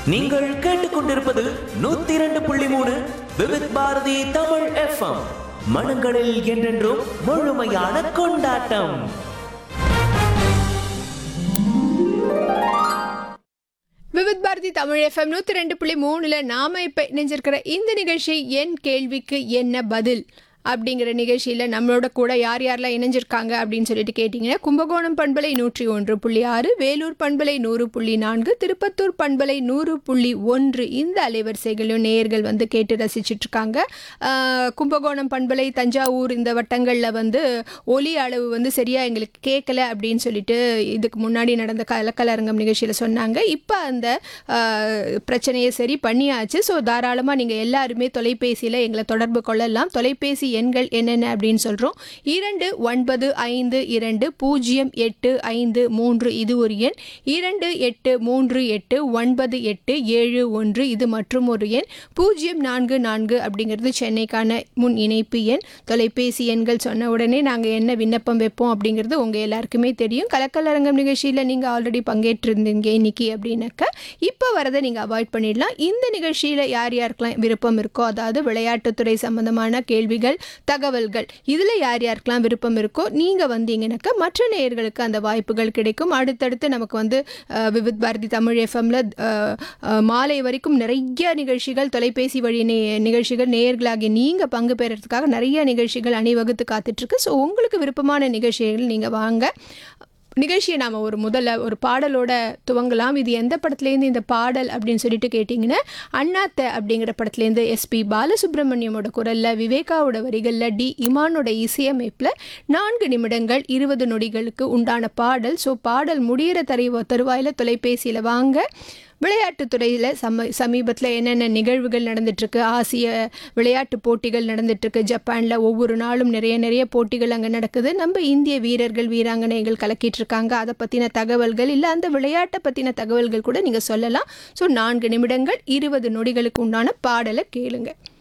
நீங்கள் கேட்டுக்கொண்டிருப்பது நூத்தி இரண்டு புள்ளி மூணு விவித் பாரதி தமிழ் எஃப்எம் மனங்களில் என்றென்றும் முழுமையான கொண்டாட்டம் விவித் பாரதி தமிழ் எஃப்எம் நூற்றி ரெண்டு புள்ளி மூணில் நாம் இப்போ இணைஞ்சிருக்கிற இந்த நிகழ்ச்சி என் கேள்விக்கு என்ன பதில் அப்படிங்கிற நிகழ்ச்சியில் நம்மளோட கூட யார் யாரெல்லாம் இணைஞ்சிருக்காங்க அப்படின்னு சொல்லிட்டு கேட்டிங்கன்னா கும்பகோணம் பண்பலை நூற்றி ஒன்று புள்ளி ஆறு வேலூர் பண்பலை நூறு புள்ளி நான்கு திருப்பத்தூர் பண்பலை நூறு புள்ளி ஒன்று இந்த அலைவரிசைகளும் நேயர்கள் வந்து கேட்டு ரசிச்சிட்டு இருக்காங்க ஆஹ், கும்பகோணம் பண்பலை தஞ்சாவூர் இந்த வட்டங்களில் வந்து ஒலி அளவு வந்து சரியாக எங்களுக்கு கேட்கல அப்படின்னு சொல்லிட்டு இதுக்கு முன்னாடி நடந்த கலக்கலரங்கம் நிகழ்ச்சியில் சொன்னாங்க இப்போ அந்த ஆஹ், பிரச்சனையை சரி பண்ணியாச்சு ஸோ தாராளமாக நீங்கள் எல்லாருமே தொலைபேசியில் எங்களை தொடர்பு கொள்ளலாம் தொலைபேசி எண்கள் என்னென்ன அப்படின்னு சொல்கிறோம் இரண்டு ஒன்பது ஐந்து இரண்டு பூஜ்ஜியம் எட்டு ஐந்து மூன்று இது ஒரு எண் இரண்டு எட்டு மூன்று எட்டு ஒன்பது எட்டு ஏழு ஒன்று இது மற்றும் ஒரு எண் பூஜ்ஜியம் நான்கு நான்கு அப்படிங்கிறது சென்னைக்கான முன் இணைப்பு எண் தொலைபேசி எண்கள் சொன்ன உடனே நாங்கள் என்ன விண்ணப்பம் வைப்போம் அப்படிங்கிறது உங்கள் எல்லாருக்குமே தெரியும் கலக்கலரங்கம் நிகழ்ச்சியில் நீங்கள் ஆல்ரெடி பங்கேற்றிருந்தீங்க இன்னைக்கு அப்படின்னாக்கா இப்போ வரதை நீங்கள் அவாய்ட் பண்ணிடலாம் இந்த நிகழ்ச்சியில் யார் யாருக்கெல்லாம் விருப்பம் இருக்கோ அதாவது விளையாட்டுத்துறை சம்பந்தமான கேள்விகள் தகவல்கள் இதில் யார் யாருக்கெல்லாம் விருப்பம் இருக்கோ நீங்கள் வந்தீங்கன்னாக்கா மற்ற நேயர்களுக்கு அந்த வாய்ப்புகள் கிடைக்கும் அடுத்தடுத்து நமக்கு வந்து அஹ், விவித் பாரதி தமிழ் எஃப்எம்ல மாலை வரைக்கும் நிறைய நிகழ்ச்சிகள் தொலைபேசி வழி நே நிகழ்ச்சிகள் நேயர்களாகி நீங்கள் பங்கு பெறறதுக்காக நிறைய நிகழ்ச்சிகள் அணிவகுத்து காத்துட்ருக்கு ஸோ உங்களுக்கு விருப்பமான நிகழ்ச்சிகள் நீங்கள் வாங்க நிகழ்ச்சியை நாம் ஒரு முதல்ல ஒரு பாடலோட துவங்கலாம் இது எந்த படத்துலேருந்து இந்த பாடல் அப்படின்னு சொல்லிட்டு கேட்டிங்கன்னா அண்ணாத்த அப்படிங்கிற படத்துலேருந்து எஸ்பி பாலசுப்ரமணியமோட குரலில் விவேகாவோட வரிகளில் டி இமானோட இசையமைப்பில் நான்கு நிமிடங்கள் இருபது நொடிகளுக்கு உண்டான பாடல் ஸோ பாடல் முடியிற தரு தருவாயில் தொலைபேசியில் வாங்க விளையாட்டுத் துறையில் சம சமீபத்தில் என்னென்ன நிகழ்வுகள் நடந்துட்டுருக்கு ஆசிய விளையாட்டு போட்டிகள் நடந்துட்டுருக்கு ஜப்பானில் ஒவ்வொரு நாளும் நிறைய நிறைய போட்டிகள் அங்கே நடக்குது நம்ம இந்திய வீரர்கள் வீராங்கனைகள் கலக்கிட்டு இருக்காங்க அதை பற்றின தகவல்கள் இல்லை அந்த விளையாட்டை பற்றின தகவல்கள் கூட நீங்கள் சொல்லலாம் ஸோ நான்கு நிமிடங்கள் இருபது நொடிகளுக்கு உண்டான பாடலை கேளுங்க